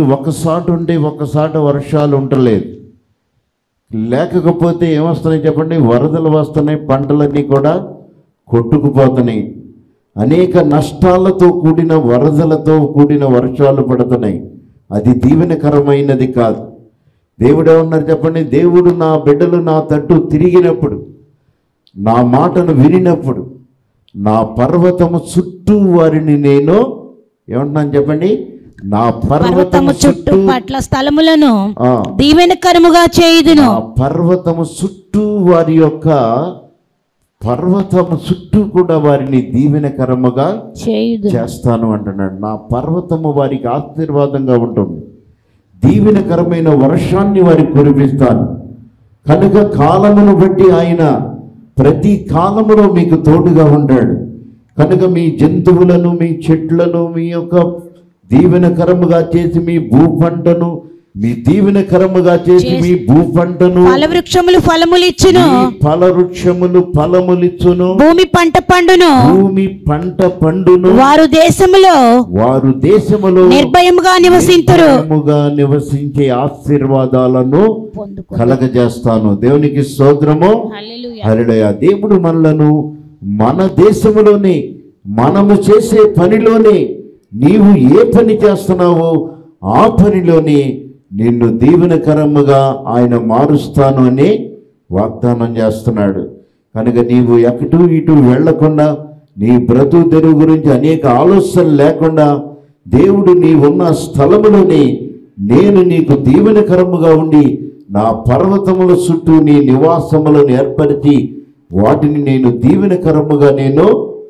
ఒకసాట ఉంటే ఒకసాట వర్షాలు ఉండలేదు లేకపోతే ఏమొస్తున్నాయి చెప్పండి వరదలు వస్తున్నాయి పంటలన్నీ కూడా కొట్టుకుపోతున్నాయి అనేక నష్టాలతో కూడిన వరదలతో కూడిన వర్షాలు పడుతున్నాయి అది దీవెనకరమైనది కాదు దేవుడు ఏమన్నారు చెప్పండి దేవుడు నా బిడ్డలు నా తట్టు తిరిగినప్పుడు నా మాటను వినినప్పుడు నా పర్వతము చుట్టూ వారిని నేను ఏమంటున్నాను చెప్పండి నా పర్వతము పర్వతము చుట్టూ చుట్టూ పట్ల స్థలములను ఆ, దీవెనకరముగా చేయుదును ఆ పర్వతము చుట్టూ వారి యొక్క పర్వతము చుట్టూ కూడా వారిని దీవెనకరముగా చేయుదు చేస్తాను అంటున్నాడు నా పర్వతము వారికి ఆశీర్వాదంగా ఉంటుంది దీవెనకరమైన వర్షాన్ని వారికి కురిపిస్తాను కనుక కాలమును బట్టి ఆయన ప్రతి కాలములో మీకు తోడుగా ఉంటాడు కనుక మీ జంతువులను మీ చెట్లను మీ యొక్క దీవెనకరముగా చేసి మీ భూ పంటను మీ దీవెనకరముగా చేసి మీ భూ పంటను ఫలవృక్షములు ఫలములిచ్చును మీ ఫలవృక్షములు ఫలములిచ్చును భూమి పంట పండును భూమి పంట పండును వారు దేశములో వారు దేశములో నిర్భయముగా నివసింతురు నిర్భయముగా నివసించే ఆశీర్వాదాలను కలగజేస్తాను దేవునికి స్తోత్రము హరిడయ దేవుడు మనలను మన దేశములోనే మనము చేసే పనిలోనే నీవు ఏ పని చేస్తున్నావో ఆ పనిలోనే నిన్ను దీవెనకరముగా ఆయన మారుస్తాను అని వాగ్దానం చేస్తున్నాడు కనుక నీవు ఎటు ఇటు వెళ్లకుండా నీ బ్రతు తెరువు గురించి అనేక ఆలోచనలు లేకుండా దేవుడు నీ ఉన్న స్థలములోనే నేను నీకు దీవెనకరముగా ఉండి నా పర్వతముల చుట్టూ నీ నివాసములను ఏర్పరిచి వాటిని నేను దీవెనకరముగా నేను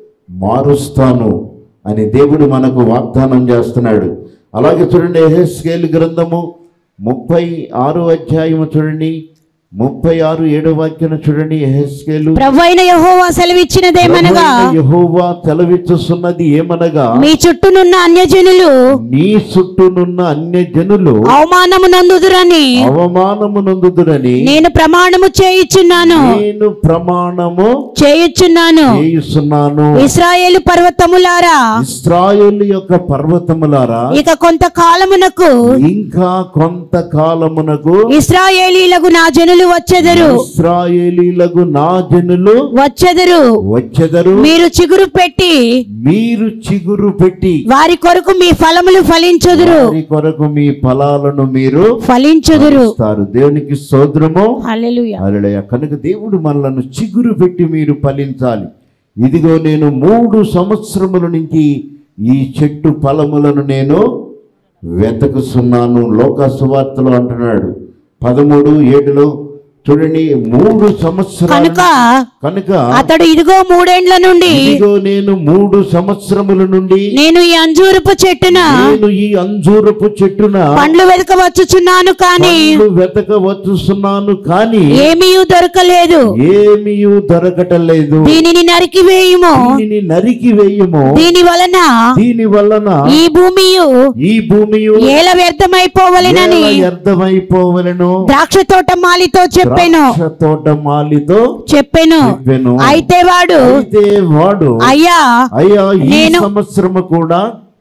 మారుస్తాను అని దేవుడు మనకు వాగ్దానం చేస్తున్నాడు అలాగే చూడండి ఎహెస్కేల్ గ్రంథము ముప్పై ఆరు అధ్యాయము చూడండి ముప్పై ఆరు ఏడో వాక్యం చూడండి ఎహెస్కేలు ప్రభు అయిన యహోవా సెలవిచ్చినదేమనగా యెహోవా తెలవిచ్చుస్తున్నది ఏమనగా మీ చుట్టూనున్న అన్యజనులు నీ చుట్టూనున్న అన్య జనులు అవమానము నందుదురని అవమానము నందుదురని నేను ప్రమాణము చేయుచున్నాను నేను ప్రమాణము చేయుచున్నాను చేయుస్తున్నాను ఇస్రాయేలు పర్వతములారా ఇస్రాయేల్ యొక్క పర్వతములారా ఇక కొంతకాలమునకు ఇంకా కొంతకాలమునకు ఇస్రాయేలీలకు నా జనులు వచ్చెదరు ఇస్రాయేలీలకు నా జనులు వచ్చెదరు వచ్చెదరు మీరు చిగురు పెట్టి మీరు చిగురు పెట్టి వారి కొరకు మీ ఫలములు ఫలించుదురు వారి కొరకు మీ ఫలాలను మీరు ఫలించుదురు ఇస్తారు దేవునికి సోదరము హల్లెలూయా హల్లెలూయా కనుక దేవుడు మనలను చిగురు పెట్టి మీరు ఫలించాలి ఇదిగో నేను మూడు సంవత్సరముల నుంచి ఈ చెట్టు ఫలములను నేను వెతకుతున్నాను లోక సువార్తలో అంటున్నాడు పదమూడు ఏడులో చూడండి మూడు సంవత్సరాలు కనుక కనుక అతడు ఇదిగో మూడేండ్ల నుండి ఇదిగో నేను మూడు సంవత్సరముల నుండి నేను ఈ అంజూరపు చెట్టున నేను ఈ అంజూరపు చెట్టున పండ్లు వెతకవచ్చుచున్నాను కాని పండ్లు వెతకవచ్చుస్తున్నాను కానీ ఏమీ దొరకలేదు ఏమీ దొరకటలేదు దీనిని నరికి వేయుము దీనిని నరికి వేయము దీని వలన దీని వలన ఈ భూమియు ఈ భూమి ఏల వ్యర్థమైపోవలెనని అర్థమైపోవలను ద్రాక్ష తోట మాలితో చెప్పాను ద్రాక్ష తోట మాలితో చెప్పాను చెప్పెను అయితే వాడు అయితే వాడు అయ్యా అయ్యా ఈ నేను- సంవత్సరము కూడా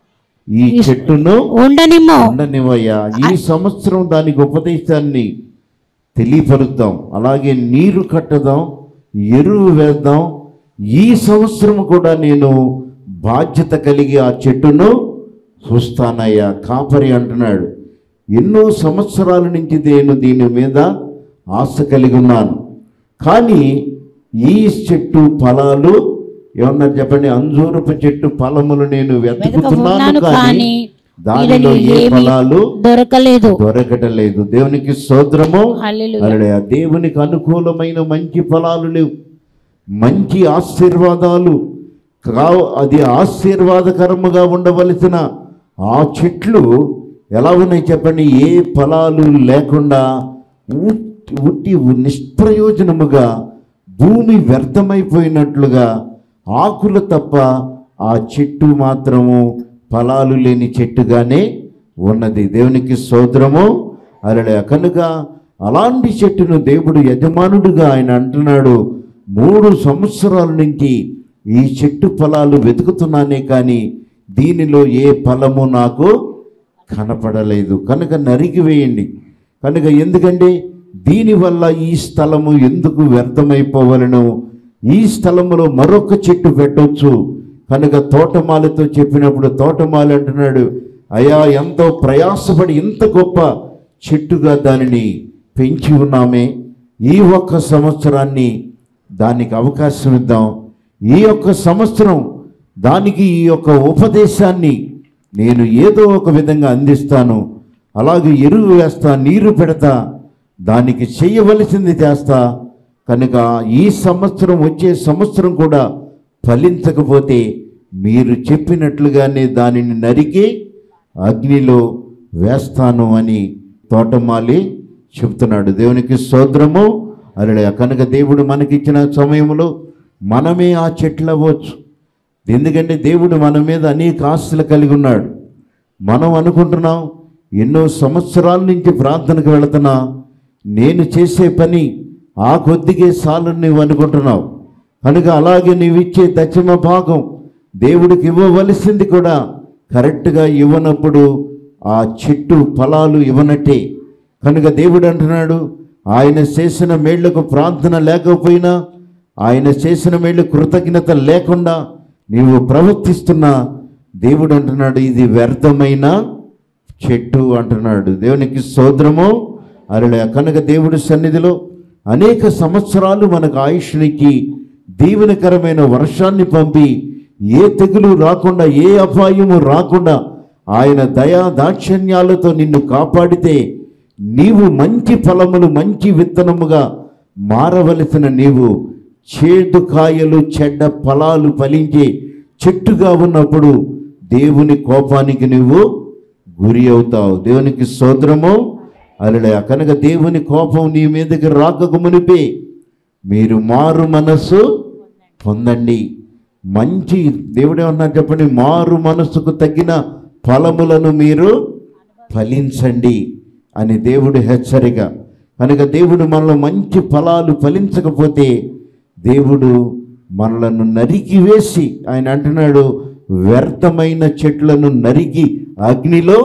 ఈ చెట్టును ఉండనిమ్ము ఉండనివయ్యా ఈ సంవత్సరం దానికి ఉపదేశాన్ని తెలియపరుద్దాం అలాగే నీరు కట్టదాం ఎరువు వేద్దాం ఈ సంవత్సరం కూడా నేను బాధ్యత కలిగి ఆ చెట్టును చూస్తానయ్యా కాపరి అంటున్నాడు ఎన్నో సంవత్సరాల నుంచి నేను దీని మీద ఆశ కలిగి ఉన్నాను కానీ ఈ చెట్టు ఫలాలు ఏమన్నారు చెప్పండి అంజూరపు చెట్టు ఫలములు నేను వెతుకుతున్నాను వెతకవున్నాను కానీ కానీ దానిలో వీళ్ళని ఏ ఏమీ ఫలాలు దొరకలేదు దొరకటలేదు దేవునికి స్తోత్రము హల్లెలూయా. హల్లెలూయా. దేవునికి అనుకూలమైన మంచి ఫలాలు లేవు మంచి ఆశీర్వాదాలు కా అది ఆశీర్వాదకరముగా ఉండవలసిన ఆ చెట్లు ఎలా ఉన్నాయి చెప్పండి ఏ ఫలాలు లేకుండా ఉట్టి ఉట్టి నిష్ప్రయోజనముగా భూమి వ్యర్థమైపోయినట్లుగా ఆకులు తప్ప ఆ చెట్టు మాత్రము ఫలాలు లేని చెట్టుగానే ఉన్నది దేవునికి సోదరము అరడే కనుక అలాంటి చెట్టును దేవుడు యజమానుడిగా ఆయన అంటున్నాడు మూడు సంవత్సరాల నుంచి ఈ చెట్టు ఫలాలు వెతుకుతున్నానే కానీ దీనిలో ఏ ఫలము నాకు కనపడలేదు కనుక నరికివేయండి కనుక ఎందుకంటే దీనివల్ల ఈ స్థలము ఎందుకు వ్యర్థమైపోవలను ఈ స్థలములో మరొక చెట్టు పెట్టొచ్చు కనుక తోటమాలితో చెప్పినప్పుడు తోటమాలి అంటున్నాడు అయ్యా ఎంతో ప్రయాసపడి ఇంత గొప్ప చెట్టుగా దానిని పెంచి ఉన్నామే ఈ ఒక్క సంవత్సరాన్ని దానికి అవకాశం ఇద్దాం ఈ యొక్క సంవత్సరం దానికి ఈ యొక్క ఉపదేశాన్ని నేను ఏదో ఒక విధంగా అందిస్తాను అలాగే ఎరువు వేస్తా నీరు పెడతా దానికి చేయవలసింది చేస్తా కనుక ఈ సంవత్సరం వచ్చే సంవత్సరం కూడా ఫలించకపోతే మీరు చెప్పినట్లుగానే దానిని నరికి అగ్నిలో వేస్తాను అని తోటమాలి చెప్తున్నాడు దేవునికి స్తోత్రము అలా కనుక దేవుడు మనకిచ్చిన సమయంలో మనమే ఆ చెట్లు అవ్వచ్చు ఎందుకంటే దేవుడు మన మీద అనేక ఆస్తులు కలిగి ఉన్నాడు మనం అనుకుంటున్నాం ఎన్నో సంవత్సరాల నుంచి ప్రార్థనకు వెళుతున్నా నేను చేసే పని ఆ కొద్దిగే సాలు నువ్వు అనుకుంటున్నావు కనుక అలాగే నీవు ఇచ్చే దశమ భాగం దేవుడికి ఇవ్వవలసింది కూడా కరెక్ట్గా ఇవ్వనప్పుడు ఆ చెట్టు ఫలాలు ఇవ్వనట్టే కనుక దేవుడు అంటున్నాడు ఆయన చేసిన మేళ్లకు ప్రార్థన లేకపోయినా ఆయన చేసిన మేళ్ళు కృతజ్ఞత లేకుండా నీవు ప్రవర్తిస్తున్నా దేవుడు అంటున్నాడు ఇది వ్యర్థమైన చెట్టు అంటున్నాడు దేవునికి సోదరము అరలే కనుక దేవుడి సన్నిధిలో అనేక సంవత్సరాలు మనకు ఆయుష్నికి దీవెనకరమైన వర్షాన్ని పంపి ఏ తెగులు రాకుండా ఏ అపాయము రాకుండా ఆయన దయా దాక్షణ్యాలతో నిన్ను కాపాడితే నీవు మంచి ఫలములు మంచి విత్తనముగా మారవలసిన నీవు చేదు కాయలు చెడ్డ ఫలాలు ఫలించే చెట్టుగా ఉన్నప్పుడు దేవుని కోపానికి నువ్వు గురి అవుతావు దేవునికి సోదరము అలలే కనుక దేవుని కోపం నీ మీదకి రాకకు మునిపే మీరు మారు మనస్సు పొందండి మంచి దేవుడే ఉన్నారు చెప్పండి మారు మనస్సుకు తగిన ఫలములను మీరు ఫలించండి అని దేవుడు హెచ్చరిక కనుక దేవుడు మనలో మంచి ఫలాలు ఫలించకపోతే దేవుడు మనలను నరికి వేసి ఆయన అంటున్నాడు వ్యర్థమైన చెట్లను నరికి అగ్నిలో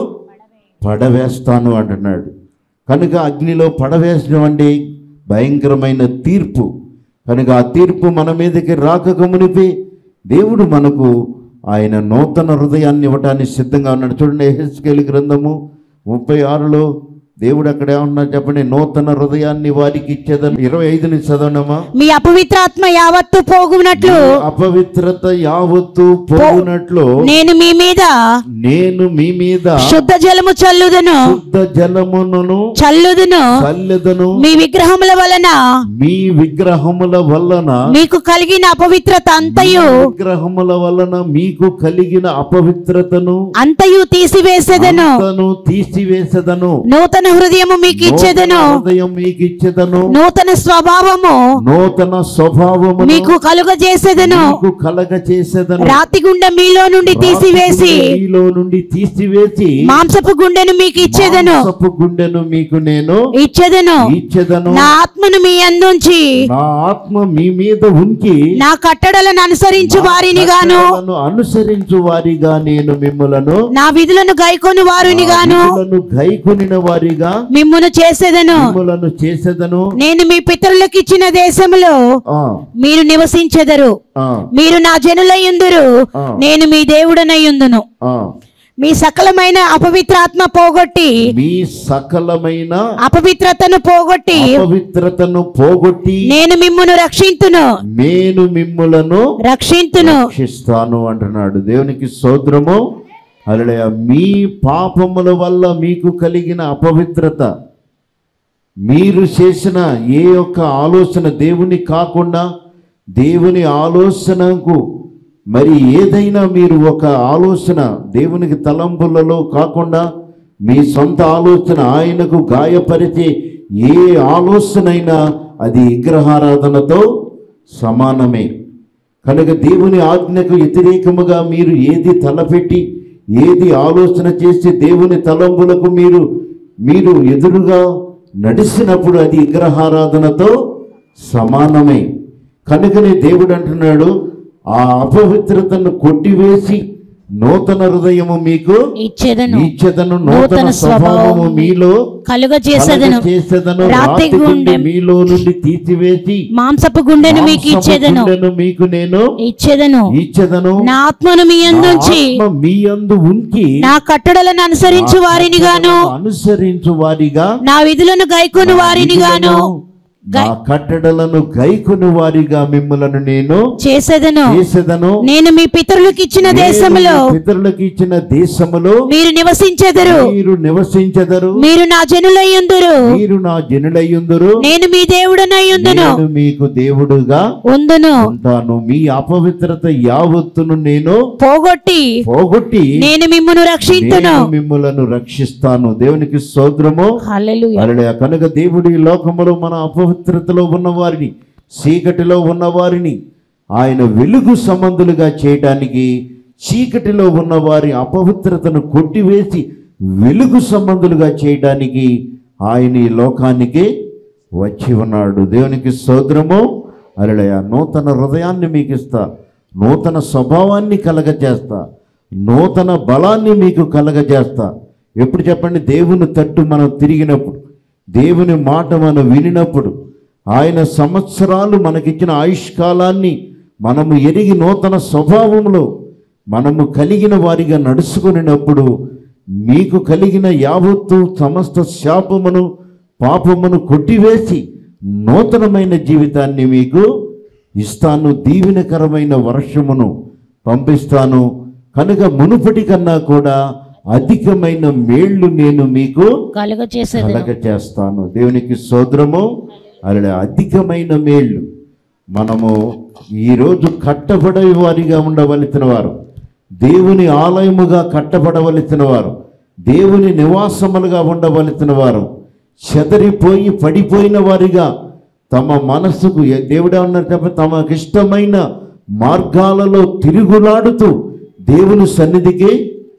పడవేస్తాను అంటున్నాడు కనుక అగ్నిలో పడవేసడం అంటే భయంకరమైన తీర్పు కనుక ఆ తీర్పు మన మీదకి రాకక మునిపే దేవుడు మనకు ఆయన నూతన హృదయాన్ని ఇవ్వటానికి సిద్ధంగా ఉన్నాడు చూడండి ఎహెస్కేలి గ్రంథము ముప్పై ఆరులో దేవుడు అక్కడ ఏమన్నా చెప్పండి నూతన హృదయాన్ని వారికి ఇచ్చేదని ఇరవై ఐదుని చదవనమా మీ అపవిత్రాత్మ యావత్తు పోగునట్లు అపవిత్రత యావత్తు పోవునట్లు నేను మీ మీద నేను మీ మీద శుద్ధ జలము చల్లుదును శుద్ధ జలమును చల్లుదును చల్లెదను మీ విగ్రహముల వలన మీ విగ్రహముల వలన మీకు కలిగిన అపవిత్రత అంతయు విగ్రహముల వలన మీకు కలిగిన అపవిత్రతను అంతయు తీసివేసేదను అంతను తీసివేసెదను నూతన హృదయము మీకు ఇచ్చేదను నూతన హృదయం మీకు ఇచ్చేదను నూతన స్వభావము నూతన స్వభావము మీకు కలుగజేసేదను మీకు కలగ చేసేదను రాతి గుండె మీలో నుండి తీసివేసి మీలో నుండి తీసివేసి మాంసపు గుండెను మీకు ఇచ్చేదను మాంసపు గుండెను మీకు నేను ఇచ్చేదను ఇచ్చేదను నా ఆత్మను మీ అందుంచి నా ఆత్మ మీ మీద ఉంచి నా కట్టడలను అనుసరించు వారిని గాను కట్టడలను అనుసరించు వారిగా నేను మిమ్ములను నా విధులను గైకొని వారిని గాను విధులను గైకొనిన వారిగా మిమ్మును చేసేదను మిమ్ములను చేసేదను నేను మీ పితరులకు ఇచ్చిన దేశములో ఆ, మీరు నివసించెదరు ఆ, మీరు నా జనులయ్యుందురు ఆ. నేను మీ దేవుడనయ్యుందును ఆ. మీ సకలమైన అపవిత్రాత్మ పోగొట్టి మీ సకలమైన అపవిత్రతను పోగొట్టి అపవిత్రతను పోగొట్టి నేను మిమ్మును రక్షింతును నేను మిమ్ములను రక్షింతును రక్షిస్తాను అంటున్నాడు దేవునికి సోద్రము అలడయ మీ పాపముల వల్ల మీకు కలిగిన అపవిత్రత మీరు చేసిన ఏ యొక్క ఆలోచన దేవుని కాకుండా దేవుని ఆలోచనకు మరి ఏదైనా మీరు ఒక ఆలోచన దేవునికి తలంపులలో కాకుండా మీ సొంత ఆలోచన ఆయనకు గాయపరిచే ఏ ఆలోచనైనా అది విగ్రహారాధనతో సమానమే కనుక దేవుని ఆజ్ఞకు వ్యతిరేకముగా మీరు ఏది తలపెట్టి ఏది ఆలోచన చేసి దేవుని తలంపులకు మీరు మీరు ఎదురుగా నడిచినప్పుడు అది విగ్రహారాధనతో సమానమే కనుకనే దేవుడు అంటున్నాడు ఆ అపవిత్రతను కొట్టివేసి నూతన హృదయము మీకు ఇచ్చేదను ఇచ్చేదను నూతన నూతన స్వభావము స్వభావము మీలో కలుగ చేసేదను చేసేదను రాతి రాతి గుండె గుండె మీలో నుండి తీసివేసి మాంసపు గుండెను మీకు మాంసపు ఇచ్చేదను గుండెను మీకు నేను ఇచ్చేదను ఇచ్చేదను నా ఆత్మను మీ అందుంచి ఆత్మ మీ అందు ఉంచి నా కట్టడలను అనుసరించు వారిని గాను అనుసరించు వారిగా నా విధులను గైకొని వారిని గాను నా కట్టడలను గైకుని వారిగా మిమ్మలను నేను చేసేదను చేసేదను నేను మీ పితరులకు ఇచ్చిన దేశములో నేను పితరులకు ఇచ్చిన దేశములో మీరు నివసించెదరు మీరు నివసించదరు మీరు నా జనులయ్యుందురు మీరు నా జనులయ్యుందురు నేను మీ దేవుడనయ్యుందును నేను మీకు దేవుడుగా ఉందును ఉంటాను మీ అపవిత్రత యావత్తును నేను పోగొట్టి పోగొట్టి నేను మిమ్మును రక్షింతును నేను మిమ్మలను రక్షిస్తాను దేవునికి స్తోత్రము హల్లెలూయా అలడే కనుక దేవుడి ఈ లోకములో మన అపవిత్రతలో ఉన్నవారిని చీకటిలో ఉన్నవారిని ఆయన వెలుగు సంబంధులుగా చేయటానికి చీకటిలో ఉన్నవారి అపవిత్రతను కొట్టివేసి వెలుగు సంబంధులుగా చేయటానికి ఆయన ఈ లోకానికి వచ్చి ఉన్నాడు దేవునికి స్తోత్రము అలడయ నూతన హృదయాన్ని మీకు ఇస్తా నూతన స్వభావాన్ని కలగజేస్తా నూతన బలాన్ని మీకు కలగజేస్తా ఎప్పుడు చెప్పండి దేవుని తట్టు మనం తిరిగినప్పుడు దేవుని మాట మనం వినినప్పుడు ఆయన సంవత్సరాలు మనకిచ్చిన ఆయుష్కాలాన్ని మనము ఎరిగి నూతన స్వభావంలో మనము కలిగిన వారిగా నడుచుకునినప్పుడు మీకు కలిగిన యావత్తు సమస్త శాపమును పాపమును కొట్టివేసి నూతనమైన జీవితాన్ని మీకు ఇస్తాను దీవెనకరమైన వర్షమును పంపిస్తాను కనుక మునుపటి కన్నా కూడా అధికమైన మేళ్లు నేను మీకు కలుగ చేసేదను కలగ చేస్తాను దేవునికి సోదరము అలా అధికమైన మేళ్ళు మనము ఈరోజు కట్టబడే వారిగా ఉండవలసిన వారు దేవుని ఆలయముగా కట్టబడవలసిన వారు దేవుని నివాసములుగా ఉండవలసిన వారు చెదరిపోయి పడిపోయిన వారిగా తమ మనస్సుకు ఏ- దేవుడే ఉన్నారు తప్ప తమకు ఇష్టమైన మార్గాలలో తిరుగులాడుతూ దేవుని సన్నిధికి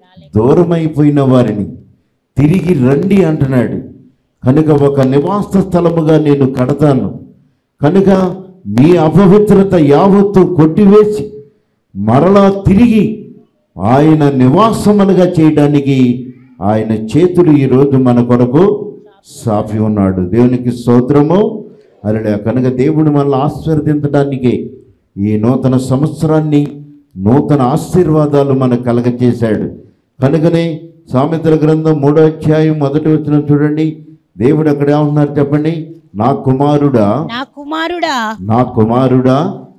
దూరమైపోయిన వారిని తిరిగి రండి అంటున్నాడు కనుక ఒక నివాస స్థలముగా నేను కడతాను కనుక మీ అపవిత్రత యావత్తు కొట్టివేసి మరలా తిరిగి ఆయన నివాసములుగా చేయడానికి ఆయన చేతులు ఈరోజు మన కొరకు సాపి ఉన్నాడు దేవునికి స్తోత్రము అలా కనుక దేవుడు మనల్ని ఆశీర్వదించడానికి ఈ నూతన సంవత్సరాన్ని నూతన ఆశీర్వాదాలు మనకు కలగచేశాడు కనుకనే సామెతల గ్రంథం మూడో అధ్యాయం మొదటి వచ్చిన చూడండి దేవుడు అక్కడ ఏమంటున్నారు చెప్పండి నా కుమారుడా నా కుమారుడా నా కుమారుడా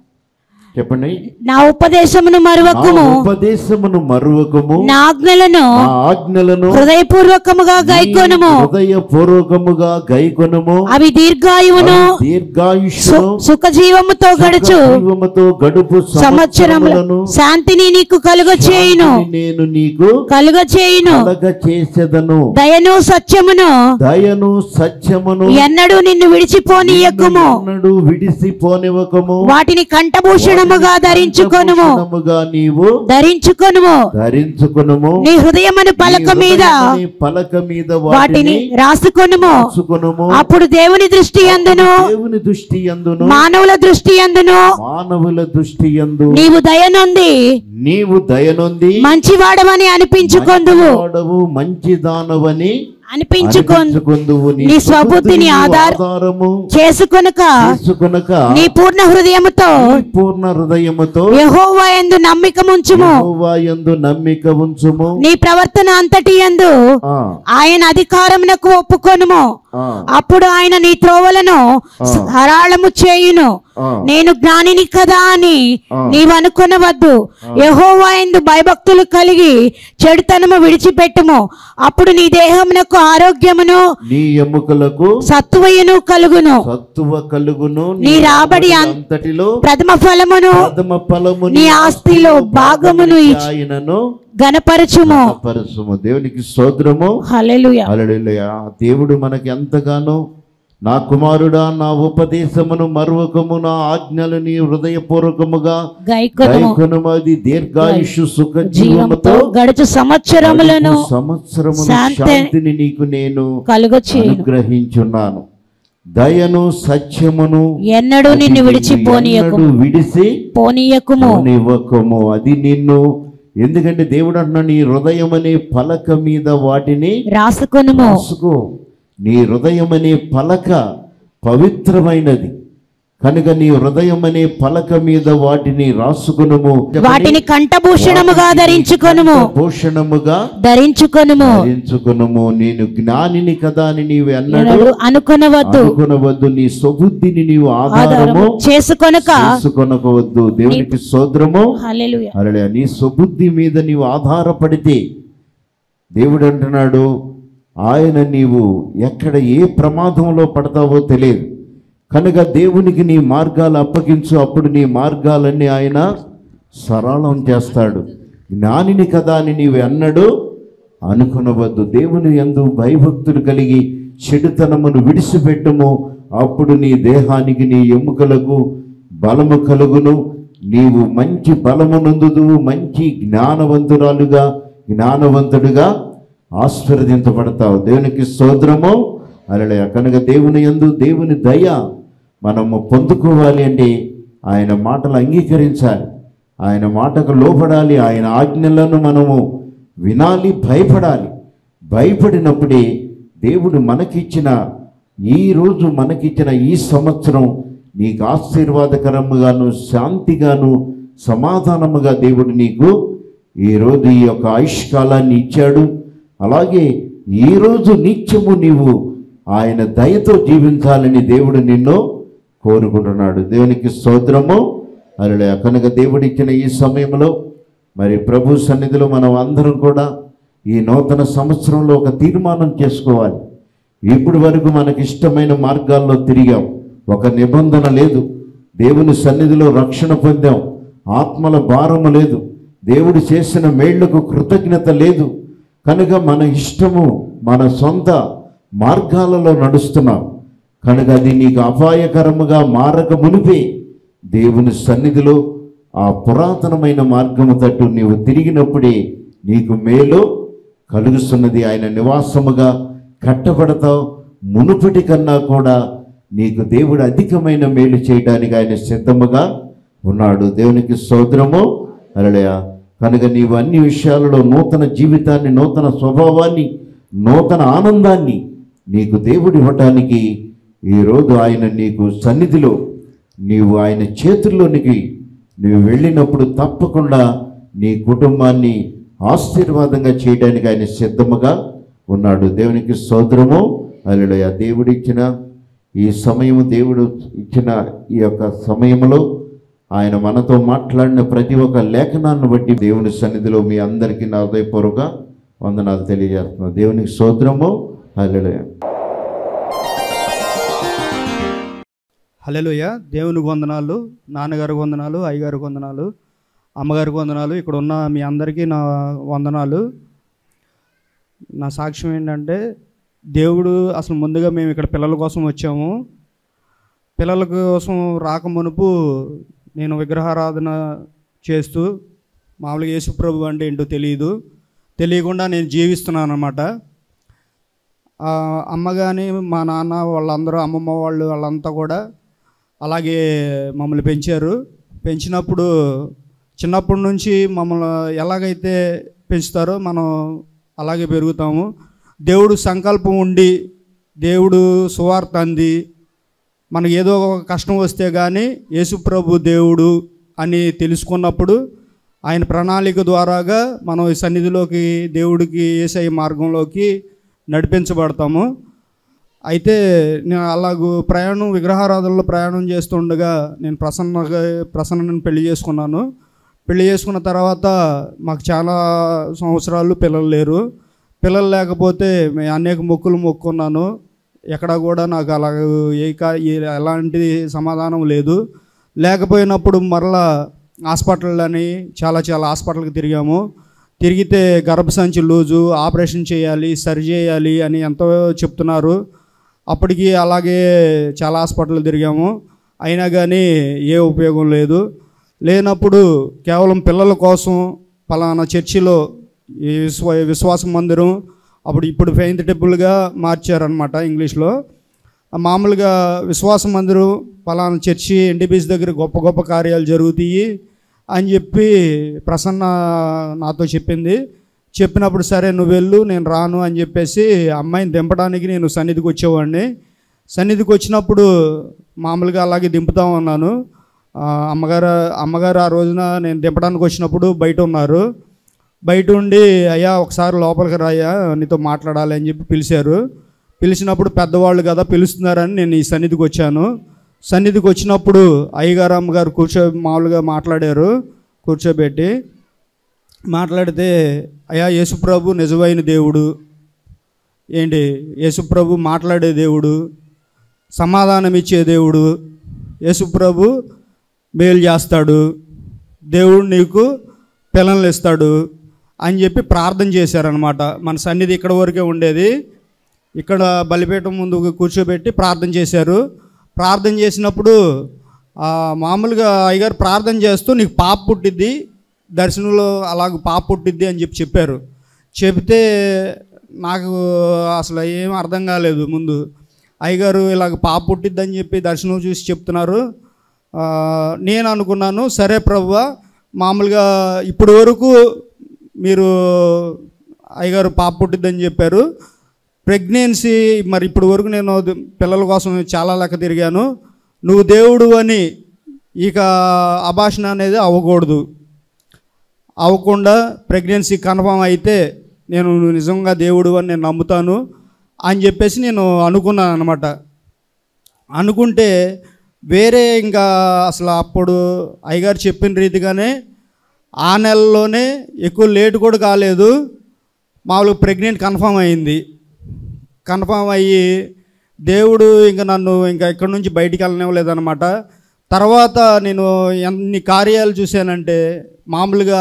చెప్పండి నా ఉపదేశమును నా మరువకుము ఉపదేశమును మరువకము నా ఆజ్ఞలను నా ఆజ్ఞలను హృదయపూర్వకముగా గైకొనుము హృదయపూర్వకముగా గైకొనుము అవి దీర్ఘాయువును దీర్ఘాయుష్ను సుఖజీవముతో గడుచు జీవముతో గడుపు సంవత్సరములు సంవత్సరములను శాంతిని నీకు కలుగ చేయును నేను నీకు కలుగ చేయును కలగ చేసేదను దయను సత్యమును దయను సత్యమును ఎన్నడూ నిన్ను విడిచిపోనీయకుము ఎన్నడూ విడిసిపోనివ్వకము వాటిని కంఠభూషణముగా ధరించుకొనుము భూషణముగా నీవు ధరించుకొనుము ధరించుకొనుము నీ హృదయమును పలక నీ మీద హృదయముని పలక మీద వాటిని వాటిని రాసుకొనుము రాసుకొనుము అప్పుడు దేవుని దృష్టి అందును దేవుని దృష్టి యందును మానవుల దృష్టి అందును మానవుల దృష్టి యందు నీవు దయనొంది నీవు దయనొంది మంచివాడవని అనిపించుకొందువు వాడవు మంచి దానవని అనిపించుకొందు అనిపించుకొందువు నీ స్వబుద్ధిని ఆధార- ఆధారము చేసుకొనక చేసుకొనక నీ పూర్ణ హృదయముతో నీ పూర్ణ హృదయముతో యెహోవా యందు నమ్మికముంచుము యెహోవా యందు నమ్మిక ఉంచుము నీ ప్రవర్తన అంతటి యందు ఆ, ఆయన అధికారమునకు ఒప్పుకొనుము ఆ, అప్పుడు ఆయన నీ త్రోవలను సరళము చేయును ఆ. నేను జ్ఞానిని కదా అని ఆ. నీవు అనుకొనవద్దు యెహోవా యందు భయభక్తులు కలిగి చెడుతనము విడిచిపెట్టుము అప్పుడు నీ దేహమునకు ఆరోగ్యమును నీ ఎముకలకు సత్తువయును కలుగును సత్తువ కలుగును నీ రాబడి అం- అంతటిలో ప్రథమ ఫలమును ప్రథమ ఫలము నీ ఆస్తిలో భాగమును ఇచ్చి- ఆయనను గనపరచుము పరచుము దేవునికి స్తోత్రము హల్లెలూయా హల్లెలూయా దేవుడు మనకి ఎంతగానో నా కుమారుడా నా ఉపదేశమును మరువకము నా ఆజ్ఞలు నీ హృదయపూర్వకముగా గైకొనుము గైకొనుము అది దీర్ఘాయుషు సుఖ జీవముతో జీవముతో గడుచు సంవత్సరములను సంవత్సరము శాంతి- శాంతిని నీకు నేను కలుగ చేయును అనుగ్రహించున్నాను దయను సత్యమును ఎన్నడూ నిన్ను విడిచిపోనీయకు ఎన్నడూ విడిసి పోనీయకుము పోనివ్వకము అది నిన్ను ఎందుకంటే దేవుడు అంటున్నాడు నీ హృదయం అనే పలక మీద వాటిని రాసుకొనుము రాసుకో నీ హృదయం అనే పలక పవిత్రమైనది కనుక నీ హృదయం అనే పలక మీద వాటిని రాసుకునుము వాటిని కంఠభూషణముగా ధరించుకొనుము భూషణముగా ధరించుకొనుము ధరించుకునుము నేను జ్ఞానిని కదా అని నీవు అన్నాడు ఎన్నడూ అనుకొనవద్దు అనుకునవద్దు నీ స్వబుద్ధిని నీవు ఆధారము ఆధారము చేసుకొనక చేసుకొనకవద్దు దేవునికి సోదరము హల్లెలూయా అరడే నీ స్వబుద్ధి మీద నీవు ఆధారపడితే దేవుడు అంటున్నాడు ఆయన నీవు ఎక్కడ ఏ ప్రమాదంలో పడతావో తెలియదు కనుక దేవునికి నీ మార్గాలు అప్పగించు అప్పుడు నీ మార్గాలన్నీ ఆయన సరళం చేస్తాడు జ్ఞానిని కదా అని నీవు అన్నడు అనుకునవద్దు దేవుని యందు భయభక్తులు కలిగి చెడుతనమును విడిచిపెట్టుము అప్పుడు నీ దేహానికి నీ ఎముకలకు బలము కలుగును నీవు మంచి బలమునందుదు మంచి జ్ఞానవంతురాలుగా జ్ఞానవంతుడిగా ఆశీర్వదించబడతావు దేవునికి స్తోత్రము అలలే కనుక దేవుని యందు దేవుని దయ మనము పొందుకోవాలి అంటే ఆయన మాటలు అంగీకరించాలి ఆయన మాటకు లోపడాలి ఆయన ఆజ్ఞలను మనము వినాలి భయపడాలి భయపడినప్పుడే దేవుడు మనకిచ్చిన ఈ రోజు మనకిచ్చిన ఈ సంవత్సరం నీకు ఆశీర్వాదకరముగాను శాంతిగాను సమాధానముగా దేవుడు నీకు ఈరోజు ఈ యొక్క ఆయుష్కాలాన్ని ఇచ్చాడు అలాగే ఈరోజు నిత్యము నీవు ఆయన దయతో జీవించాలని దేవుడు నిన్ను కోరుకుంటున్నాడు దేవునికి స్తోత్రము అలా కనుక దేవుడిచ్చిన ఈ సమయంలో మరి ప్రభు సన్నిధిలో మనం అందరం కూడా ఈ నూతన సంవత్సరంలో ఒక తీర్మానం చేసుకోవాలి ఇప్పటి వరకు మనకి ఇష్టమైన మార్గాల్లో తిరిగాం ఒక నిబంధన లేదు దేవుని సన్నిధిలో రక్షణ పొందాం ఆత్మల భారము లేదు దేవుడు చేసిన మేళ్లకు కృతజ్ఞత లేదు కనుక మన ఇష్టము మన సొంత మార్గాలలో నడుస్తున్నాం కనుక అది నీకు అపాయకరముగా మారక మునిపే దేవుని సన్నిధిలో ఆ పురాతనమైన మార్గము తట్టు నీవు తిరిగినప్పుడే నీకు మేలు కలుగుతున్నది ఆయన నివాసముగా కట్టబడతావు మునుపటి కన్నా కూడా నీకు దేవుడు అధికమైన మేలు చేయడానికి ఆయన సిద్ధముగా ఉన్నాడు దేవునికి సోదరము అలడయ కనుక నీవు అన్ని విషయాలలో నూతన జీవితాన్ని నూతన స్వభావాన్ని నూతన ఆనందాన్ని నీకు దేవుడు ఇవ్వటానికి ఈరోజు ఆయన నీకు సన్నిధిలో నీవు ఆయన చేతుల్లోనికి నీవు వెళ్ళినప్పుడు తప్పకుండా నీ కుటుంబాన్ని ఆశీర్వాదంగా చేయడానికి ఆయన సిద్ధముగా ఉన్నాడు దేవునికి సోదరము అలడయ దేవుడిచ్చిన ఈ సమయము దేవుడు ఇచ్చిన ఈ యొక్క సమయంలో ఆయన మనతో మాట్లాడిన ప్రతి ఒక్క లేఖనాన్ని బట్టి దేవుని సన్నిధిలో మీ అందరికీ నా హృదయపూర్వక వందనాలు తెలియజేస్తున్నాను దేవునికి సోదరము హల్లెలూయా హల్లెలూయ దేవునికి వందనాలు నాన్నగారికి వందనాలు అయ్యగారికి వందనాలు అమ్మగారికి వందనాలు ఇక్కడ ఉన్న మీ అందరికీ నా వందనాలు నా సాక్ష్యం ఏంటంటే దేవుడు అసలు ముందుగా మేము ఇక్కడ పిల్లల కోసం వచ్చాము పిల్లల కోసం రాక మునుపు నేను విగ్రహారాధన చేస్తూ మామూలుగా యేసుప్రభు అంటే ఏంటో తెలియదు తెలియకుండా నేను జీవిస్తున్నాను అనమాట ఆ, అమ్మ కానీ మా నాన్న వాళ్ళందరూ అమ్మమ్మ వాళ్ళు వాళ్ళంతా కూడా అలాగే మమ్మల్ని పెంచారు పెంచినప్పుడు చిన్నప్పటి నుంచి మమ్మల్ని ఎలాగైతే పెంచుతారో మనం అలాగే పెరుగుతాము దేవుడు సంకల్పం ఉండి దేవుడు సువార్త అంది మనకి ఏదో ఒక కష్టం వస్తే కానీ యేసుప్రభు దేవుడు అని తెలుసుకున్నప్పుడు ఆయన ప్రణాళిక ద్వారాగా మనం ఈ సన్నిధిలోకి దేవుడికి ఏసై మార్గంలోకి నడిపించబడతాము అయితే నేను అలాగూ ప్రయాణం విగ్రహారాధనలో ప్రయాణం చేస్తుండగా నేను ప్రసన్నగా ప్రసన్నని పెళ్లి చేసుకున్నాను పెళ్లి చేసుకున్న తర్వాత మాకు చాలా సంవత్సరాలు పిల్లలు లేరు పిల్లలు లేకపోతే మే అనేక మొక్కులు మొక్కున్నాను ఎక్కడ కూడా నాకు అలా ఏ కా- ఏ- ఎలాంటి సమాధానం లేదు లేకపోయినప్పుడు మరలా హాస్పిటల్ అని చాలా చాలా హాస్పిటల్కి తిరిగాము తిరిగితే గర్భసంచి లూజు ఆపరేషన్ చేయాలి సరి చేయాలి అని ఎంతో చెప్తున్నారు అప్పటికి అలాగే చాలా హాస్పిటల్ తిరిగాము అయినా కానీ ఏ ఉపయోగం లేదు లేనప్పుడు కేవలం పిల్లల కోసం పలానా చర్చిలో ఈ విశ్వ విశ్వాస మందిరం అప్పుడు ఇప్పుడు ఫెయింత్ టెంపుల్గా మార్చారనమాట ఇంగ్లీష్లో మామూలుగా విశ్వాస మందిరం పలానా చర్చి ఎన్టీపీసీ దగ్గర గొప్ప గొప్ప కార్యాలు జరుగుతాయి అని చెప్పి ప్రసన్న నాతో చెప్పింది చెప్పినప్పుడు సరే నువ్వు వెళ్ళు నేను రాను అని చెప్పేసి అమ్మాయిని దింపడానికి నేను సన్నిధికి వచ్చేవాడిని సన్నిధికి వచ్చినప్పుడు మామూలుగా అలాగే దింపుతా ఉన్నాను ఆ, అమ్మగారు అమ్మగారు ఆ రోజున నేను దింపడానికి వచ్చినప్పుడు బయట ఉన్నారు బయట ఉండి అయ్యా ఒకసారి లోపలికి రాయ్యా నీతో మాట్లాడాలి అని చెప్పి పిలిచారు పిలిచినప్పుడు పెద్దవాళ్ళు కదా పిలుస్తున్నారని నేను ఈ సన్నిధికి వచ్చాను సన్నిధికి వచ్చినప్పుడు అయ్యగారు అమ్మగారు కూర్చో మామూలుగా మాట్లాడారు కూర్చోబెట్టి మాట్లాడితే అయ్యా యేసుప్రభు నిజమైన దేవుడు ఏంటి యేసుప్రభు మాట్లాడే దేవుడు సమాధానం ఇచ్చే దేవుడు యేసుప్రభు మేలు చేస్తాడు దేవుడు నీకు పిల్లలు ఇస్తాడు అని చెప్పి ప్రార్థన చేశారనమాట మన సన్నిధి ఇక్కడ వరకే ఉండేది ఇక్కడ బలిపీఠం ముందు కూర్చోబెట్టి ప్రార్థన చేశారు ప్రార్థన చేసినప్పుడు ఆ, మామూలుగా అయ్యగారు ప్రార్థన చేస్తూ నీకు పాప పుట్టిద్ది దర్శనంలో అలాగ పాప పుట్టిద్ది అని చెప్పి చెప్పారు చెప్తే నాకు అసలు ఏం అర్థం కాలేదు ముందు అయ్యగారు ఇలాగ పాప పుట్టిద్దని చెప్పి దర్శనం చూసి చెప్తున్నారు ఆ, నేను అనుకున్నాను సరే ప్రభువ మామూలుగా ఇప్పటి వరకు మీరు అయ్యగారు పాప పుట్టిద్దని చెప్పారు ప్రెగ్నెన్సీ మరి ఇప్పటి వరకు నేను ద- పిల్లల కోసం చాలా లెక్క తిరిగాను నువ్వు దేవుడు అని ఇక అభాషణ అనేది అవ్వకూడదు అవ్వకుండా ప్రెగ్నెన్సీ కన్ఫర్మ్ అయితే నేను నిజంగా దేవుడు అని నేను నమ్ముతాను అని చెప్పేసి నేను అనుకున్నాను అనమాట అనుకుంటే వేరే ఇంకా అసలు అప్పుడు అయ్యగారు చెప్పిన రీతిగానే ఆ నెలలోనే ఎక్కువ లేట్ కూడా కాలేదు మామూలుగా ప్రెగ్నెంట్ కన్ఫర్మ్ అయింది కన్ఫర్మ్ అయ్యి దేవుడు ఇంకా నన్ను ఇంకా ఇక్కడి నుంచి బయటికి వెళ్ళనివ్వలేదన్నమాట తర్వాత నేను ఎన్ని కార్యాలు చూశానంటే మామూలుగా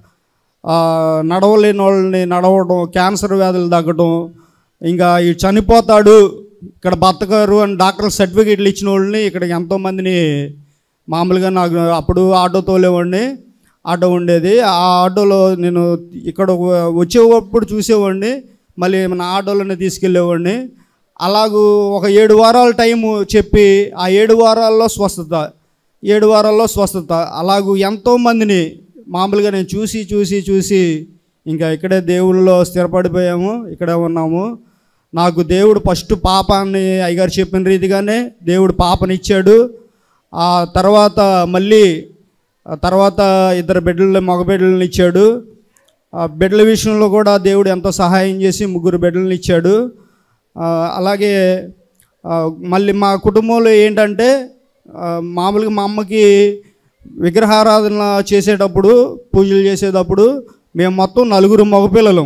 ఆ, నడవలేని వాళ్ళని నడవడం క్యాన్సర్ వ్యాధులు తగ్గడం ఇంకా ఈ చనిపోతాడు ఇక్కడ బతకరు అని డాక్టర్ సర్టిఫికేట్లు ఇచ్చిన వాళ్ళని ఇక్కడ ఎంతోమందిని మామూలుగా నాకు అప్పుడు ఆటో తోలేవాడిని ఆటో ఉండేది ఆ ఆటోలో నేను ఇక్కడ వచ్చేటప్పుడు చూసేవాడిని మళ్ళీ మన ఆటోలోనే తీసుకెళ్ళేవాడిని అలాగూ ఒక ఏడు వారాల టైము చెప్పి ఆ ఏడు వారాల్లో స్వస్థత ఏడు వారాల్లో స్వస్థత అలాగూ ఎంతోమందిని మామూలుగా నేను చూసి చూసి చూసి ఇంకా ఇక్కడే దేవుళ్ళలో స్థిరపడిపోయాము ఇక్కడే ఉన్నాము నాకు దేవుడు ఫస్ట్ పాపాన్ని అయ్యగారు చెప్పిన రీతిగానే దేవుడు పాపనిచ్చాడు ఆ తర్వాత మళ్ళీ ఆ తర్వాత ఇద్దరు బిడ్డలు మగ బిడ్డలను ఇచ్చాడు ఆ బిడ్డల విషయంలో కూడా దేవుడు ఎంతో సహాయం చేసి ముగ్గురు బిడ్డలను ఇచ్చాడు ఆ, అలాగే ఆ, మళ్ళీ మా కుటుంబంలో ఏంటంటే ఆ, మామూలుగా మా అమ్మకి విగ్రహారాధన చేసేటప్పుడు పూజలు చేసేటప్పుడు మేము మొత్తం నలుగురు మగపిల్లలం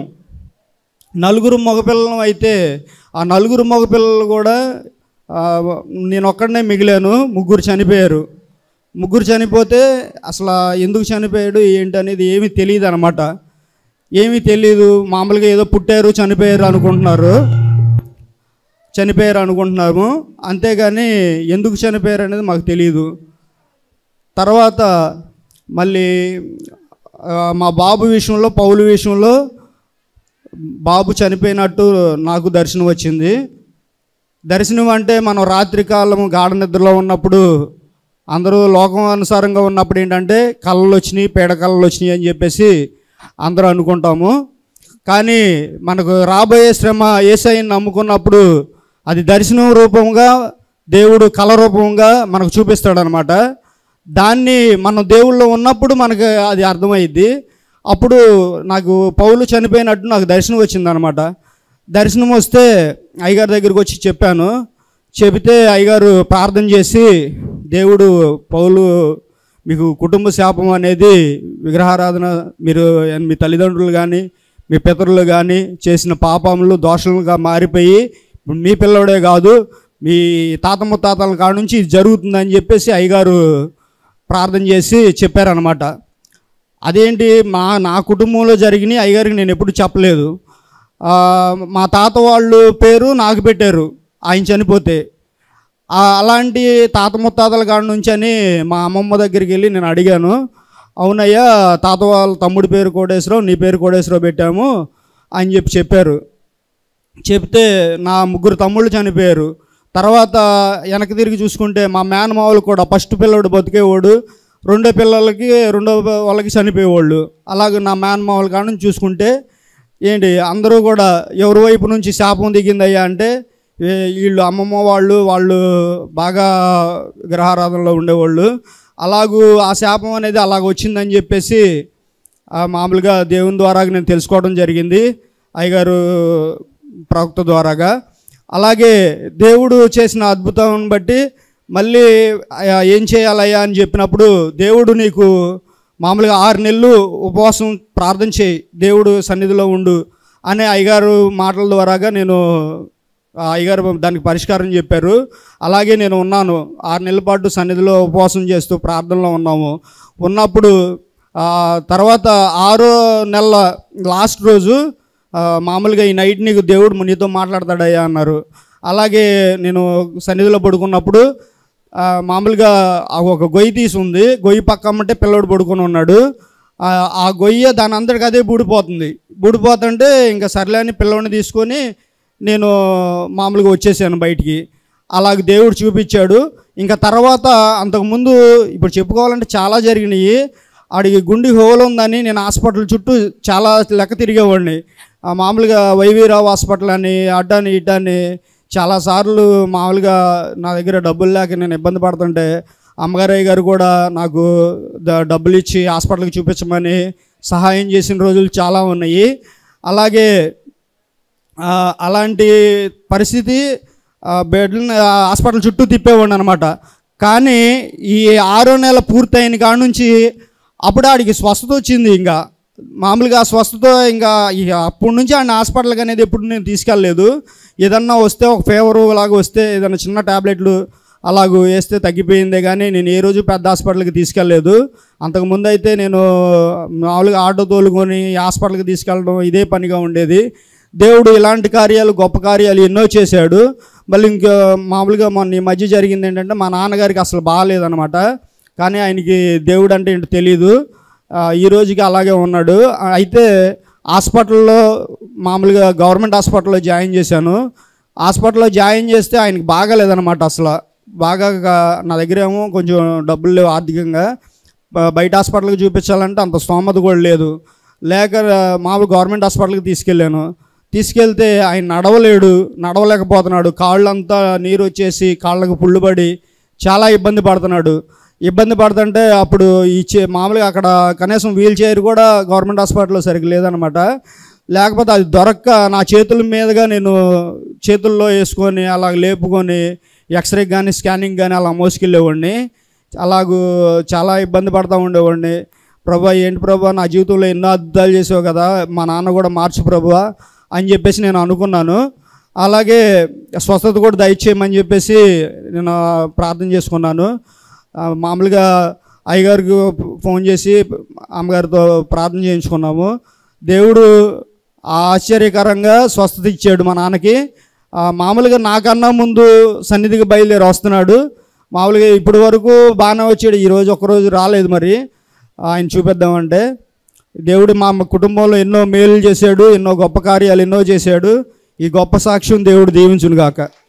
నలుగురు మగపిల్లలం అయితే ఆ నలుగురు మగపిల్లలు కూడా ఆ, నేను ఒక్కడనే మిగిలాను ముగ్గురు చనిపోయారు ముగ్గురు చనిపోతే అసలు ఎందుకు చనిపోయాడు ఏంటి అనేది ఏమీ తెలియదు అనమాట ఏమీ తెలియదు మామూలుగా ఏదో పుట్టారు చనిపోయారు అనుకుంటున్నారు చనిపోయారు అనుకుంటున్నాము అంతేగాని ఎందుకు చనిపోయారు అనేది మాకు తెలియదు తర్వాత మళ్ళీ ఆ, మా బాబు విషయంలో పౌలు విషయంలో బాబు చనిపోయినట్టు నాకు దర్శనం వచ్చింది దర్శనం అంటే మనం రాత్రికాలం గాఢ నిద్రలో ఉన్నప్పుడు అందరూ లోకం అనుసారంగా ఉన్నప్పుడు ఏంటంటే కళ్ళలు వచ్చినాయి పేడ కళ్ళలు వచ్చినాయి అని చెప్పేసి అందరూ అనుకుంటాము కానీ మనకు రాబోయే శ్రమ ఏసైని నమ్ముకున్నప్పుడు అది దర్శనం రూపంగా దేవుడు కళ రూపంగా మనకు చూపిస్తాడనమాట దాన్ని మనం దేవుళ్ళో ఉన్నప్పుడు మనకు అది అర్థమైద్ది అప్పుడు నాకు పౌలు చనిపోయినట్టు నాకు దర్శనం వచ్చిందనమాట దర్శనం వస్తే అయ్యగారి దగ్గరికి వచ్చి చెప్పాను చెబితే అయ్యగారు ప్రార్థన చేసి దేవుడు పౌలు మీకు కుటుంబ శాపం అనేది విగ్రహారాధన మీరు మీ తల్లిదండ్రులు కానీ మీ పితరులు కానీ చేసిన పాపములు దోషలుగా మారిపోయి ఇప్పుడు మీ పిల్లవాడే కాదు మీ తాత ముత్తాతల కాడ నుంచి ఇది జరుగుతుందని చెప్పేసి అయ్యగారు ప్రార్థన చేసి చెప్పారనమాట అదేంటి మా నా కుటుంబంలో జరిగినాయి అయ్యగారికి నేను ఎప్పుడు చెప్పలేదు ఆ, మా తాత వాళ్ళు పేరు నాకు పెట్టారు ఆయన చనిపోతే ఆ, అలాంటి తాత ముత్తాతల కాడ నుంచి అని మా అమ్మమ్మ దగ్గరికి వెళ్ళి నేను అడిగాను అవునయ్యా తాత వాళ్ళ తమ్ముడి పేరు కోటేశ్వరరావు నీ పేరు కోటేశ్వరరావు పెట్టాము అని చెప్పి చెప్పారు చెప్తే నా ముగ్గురు తమ్ముళ్ళు చనిపోయారు తర్వాత వెనక్కి తిరిగి చూసుకుంటే మా మేనమావులు కూడా ఫస్ట్ పిల్లడు బతికేవాడు రెండో పిల్లలకి రెండో వాళ్ళకి చనిపోయేవాళ్ళు అలాగే నా మేనమామల కాడ నుంచి చూసుకుంటే ఏంటి అందరూ కూడా ఎవరి వైపు నుంచి శాపం దిగిందయ్యా అంటే ఏ- వీళ్ళు అమ్మమ్మ వాళ్ళు వాళ్ళు బాగా గ్రహారాధనలో ఉండేవాళ్ళు అలాగూ ఆ శాపం అనేది అలాగ వచ్చిందని చెప్పేసి ఆ మామూలుగా దేవుని ద్వారా నేను తెలుసుకోవడం జరిగింది అయ్యగారు ప్రవక్త ద్వారాగా అలాగే దేవుడు చేసిన అద్భుతం బట్టి మళ్ళీ అయ్యా ఏం చేయాలయ్యా అని చెప్పినప్పుడు దేవుడు నీకు మామూలుగా ఆరు నెలలు ఉపవాసం ప్రార్థన చేయి దేవుడు సన్నిధిలో ఉండు అనే అయ్యగారు మాటల ద్వారాగా నేను ఆ అయ్యగారు దానికి పరిష్కారం చెప్పారు అలాగే నేను ఉన్నాను ఆరు నెలల పాటు సన్నిధిలో ఉపవాసం చేస్తూ ప్రార్థనలో ఉన్నాము ఉన్నప్పుడు ఆ తర్వాత ఆరో నెల లాస్ట్ రోజు ఆ, మామూలుగా ఈ నైట్ నీకు దేవుడు నీతో మాట్లాడతాడయ్యా అన్నారు అలాగే నేను సన్నిధిలో పడుకున్నప్పుడు ఆ, మామూలుగా ఆ ఒక గొయ్యి తీసి ఉంది గొయ్యి పక్క అమ్మంటే పిల్లోడు పడుకొని ఉన్నాడు ఆ, ఆ గొయ్య దాని అంతటికి అదే బూడిపోతుంది బూడిపోతుంటే ఇంకా సర్లే అని పిల్లోడిని తీసుకొని నేను మామూలుగా వచ్చేసాను బయటికి అలాగ దేవుడు చూపించాడు ఇంకా తర్వాత అంతకుముందు ఇప్పుడు చెప్పుకోవాలంటే చాలా జరిగినాయి ఆడికి గుండె హోల్ ఉందని నేను హాస్పిటల్ చుట్టూ చాలా లెక్క తిరిగేవాడిని ఆ మామూలుగా వైవీరావు హాస్పిటల్ అని అడ్డాని ఇడ్డాని చాలాసార్లు మామూలుగా నా దగ్గర డబ్బులు లేక నేను ఇబ్బంది పడుతుంటే అమ్మగారయ్య గారు కూడా నాకు ద- డబ్బులు ఇచ్చి హాస్పిటల్కి చూపించమని సహాయం చేసిన రోజులు చాలా ఉన్నాయి అలాగే ఆ, అలాంటి పరిస్థితి ఆ, బెడ్ని ఆ, హాస్పిటల్ చుట్టూ తిప్పేవాడిని అనమాట కానీ ఈ ఆరో నెల పూర్తయిన కాడ నుంచి అప్పుడు ఆడికి స్వస్థత వచ్చింది ఇంకా మామూలుగా ఆ స్వస్థత ఇంకా ఇక అప్పటి నుంచి ఆయన హాస్పిటల్కి అనేది ఎప్పుడు నేను తీసుకెళ్ళలేదు ఏదన్నా వస్తే ఒక ఫీవర్ లాగా వస్తే ఏదైనా చిన్న ట్యాబ్లెట్లు అలాగూ వేస్తే తగ్గిపోయిందే కానీ నేను ఏ రోజు పెద్ద హాస్పిటల్కి తీసుకెళ్ళలేదు అంతకుముందు అయితే నేను మామూలుగా ఆటో తోలుకొని హాస్పిటల్కి తీసుకెళ్ళడం ఇదే పనిగా ఉండేది దేవుడు ఇలాంటి కార్యాలు గొప్ప కార్యాలు ఎన్నో చేశాడు మళ్ళీ ఇంకా మామూలుగా మొన్న ఈ మధ్య జరిగింది ఏంటంటే మా నాన్నగారికి అసలు బాగాలేదనమాట కానీ ఆయనకి దేవుడు అంటే ఏంటో తెలియదు ఆ, ఈ రోజుకి అలాగే ఉన్నాడు ఆ, అయితే హాస్పిటల్లో మామూలుగా గవర్నమెంట్ హాస్పిటల్లో జాయిన్ చేశాను హాస్పిటల్లో జాయిన్ చేస్తే ఆయనకి బాగాలేదనమాట అసలు బాగా గా- నా దగ్గర ఏమో కొంచెం డబ్బులు లేవు ఆర్థికంగా బ- బయట హాస్పిటల్కి చూపించాలంటే అంత స్తోమత కూడా లేదు లేక ఆ, మామూలు గవర్నమెంట్ హాస్పిటల్కి తీసుకెళ్ళాను తీసుకెళ్తే ఆయన నడవలేడు నడవలేకపోతున్నాడు కాళ్ళంతా నీరు వచ్చేసి కాళ్ళకు పుళ్ళు పడి చాలా ఇబ్బంది పడుతున్నాడు ఇబ్బంది పడుతుంటే అప్పుడు ఈ చే- మామూలుగా అక్కడ కనీసం వీల్ చైర్ కూడా గవర్నమెంట్ హాస్పిటల్లో సరిగ్గా లేదనమాట లేకపోతే అది దొరక్క నా చేతుల మీదుగా నేను చేతుల్లో వేసుకొని అలా లేపుకొని ఎక్స్రే కానీ స్కానింగ్ కానీ అలా మోసుకెళ్ళేవాడిని అలాగూ చాలా ఇబ్బంది పడతా ఉండేవాడిని ప్రభా ఏంటి ప్రభా నా జీవితంలో ఎన్నో అద్భుతాలు చేసావు కదా మా నాన్న కూడా మార్చు ప్రభువా అని చెప్పేసి నేను అనుకున్నాను అలాగే స్వస్థత కూడా దయచేయమని చెప్పేసి నేను ప్రార్థన చేసుకున్నాను ఆ, మామూలుగా అయ్యగారికి ఫోన్ చేసి అమ్మగారితో ప్రార్థన చేయించుకున్నాము దేవుడు ఆశ్చర్యకరంగా స్వస్థత ఇచ్చాడు మా నాన్నకి ఆ, మామూలుగా నాకన్నా ముందు సన్నిధికి బయలుదేరి వస్తున్నాడు మామూలుగా ఇప్పటి వరకు బాగానే వచ్చాడు ఈరోజు ఒక్కరోజు రాలేదు మరి ఆయన చూపిద్దామంటే దేవుడు మా కుటుంబంలో ఎన్నో మేలు చేశాడు ఎన్నో గొప్ప కార్యాలు ఎన్నో చేశాడు ఈ గొప్ప సాక్ష్యం దేవుడు దీవించును గాక